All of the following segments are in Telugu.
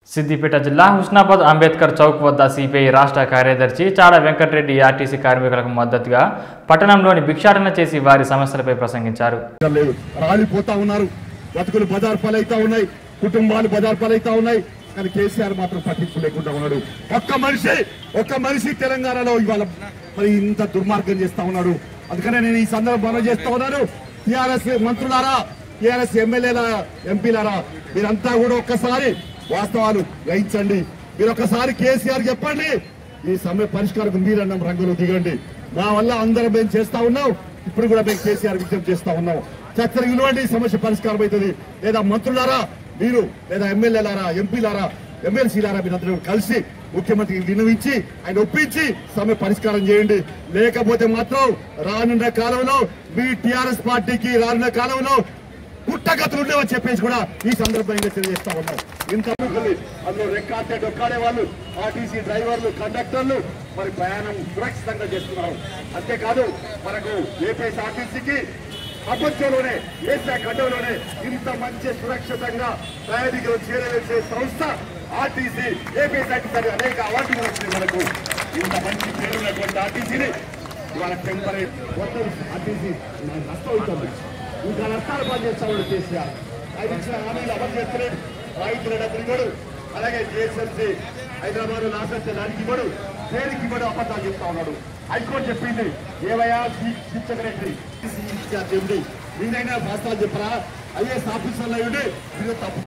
సిద్దిపేట జిల్లా హుస్నాబాద్ అంబేద్కర్ చౌక్ వద్ద సిపిఐ రాష్ట్ర కార్యదర్శి చాడ వెంకటరెడ్డి ఆర్టీసీ కార్మికులకు మద్దతుగా పట్టణంలోని భిక్షాటన చేసి వారి సమస్యలపై ప్రసంగించారు లేదు రాలిపోతా ఉన్నారు బతుకులు బజార్ పాలైతా ఉన్నాయి కుటుంబాలు బజార్ పాలైతా ఉన్నాయి కానీ కేసీఆర్ మాత్రం పట్టింపు లేకుండా ఉన్నాడు ఒక్క మనిషి ఒక్క మనిషి తెలంగాణలో ఇవాళ మరి ఇంత దుర్మార్గం చేస్తా ఉన్నాడు అందుకనే నేను ఈ సందర్భంలో చేస్తా ఉన్నాను టిఆర్ఎస్ మంత్రులారా టిఆర్ఎస్ ఎమ్మెల్యేల ఎంపీలారా మీరంతా కూడా ఒక్కసారి వాస్తవాలు గ్రహించండి మీరు ఒక్కసారి కేసీఆర్ చెప్పండి ఈ సమయ పరిష్కారం మీరన్నం రంగులు దిగండి మా వల్ల అందరం మేము చేస్తా ఉన్నాం ఇప్పుడు కూడా మేము కేసీఆర్ విజ్ఞప్తి చేస్తా ఉన్నాం చర్చలు విలువండి ఈ సమస్య పరిష్కారం అవుతుంది లేదా మంత్రులారా మీరు లేదా ఎమ్మెల్యేలారా ఎంపీలారా ఎమ్మెల్సీలారా మీరందరూ కలిసి ముఖ్యమంత్రికి వినవించి ఆయన ఒప్పించి సమ్మె పరిష్కారం చేయండి లేకపోతే మాత్రం రానున్న కాలంలో మీ టిఆర్ఎస్ పార్టీకి రానున్న కాలంలో పుట్టగతులు ఉండేవని చెప్పేసి కూడా ఈ సందర్భంగా తెలియజేస్తా ఉన్నాం ఇంత మంది అందులో రెక్కాటే డొక్కాడే వాళ్ళు ఆర్టీసీ డ్రైవర్లు కండక్టర్లు మరి ప్రయాణం సురక్షితంగా చేస్తున్నారు అంతేకాదు మనకు ఏపీఎస్ ఆర్టీసీకి ప్రపంచంలోనే ఏషియా ఖండంలోనే ఇంత మంచి సురక్షితంగా ప్రయాణికులు చేరవేసే సంస్థ ఆర్టీసీ ఏపీఎస్ ఆర్టీసీ అనేక అవార్డులు వచ్చినాయి మనకు ఇంత మంచి పేరున్నటువంటి ఆర్టీసీని ఇవాళ టెంపరీ మొత్తం ఆర్టీసీ నష్టం అవుతుంది ఇంకా నష్టాలు పనిచేస్తామని కేసీఆర్ ఆయన ఇచ్చిన హామీలు అమలు చేస్తలేదు రైతుల డబ్బులు ఇవ్వడు అలాగే జిఎస్ఎంసీ హైదరాబాద్ నాసంటే దానికి ఇవ్వడు దేనికి ఇవ్వడు అబద్ధాలు చెప్తా ఉన్నాడు హైకోర్టు చెప్పింది ఏవయా చీఫ్ సెక్రటరీ చెప్పింది మీరైనా వాస్తవాలు చెప్పరా ఐఏఎస్ ఆఫీసర్లు అయ్యుండి మీరు తప్పు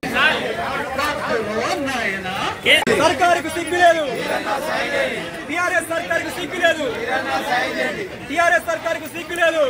నాయనా సర్కారుకు సిగ్గు లేదు టిఆర్ఎస్ సర్కారుకు సిగ్గు లేదు టిఆర్ఎస్ సర్కారుకు సిగ్గు లేదు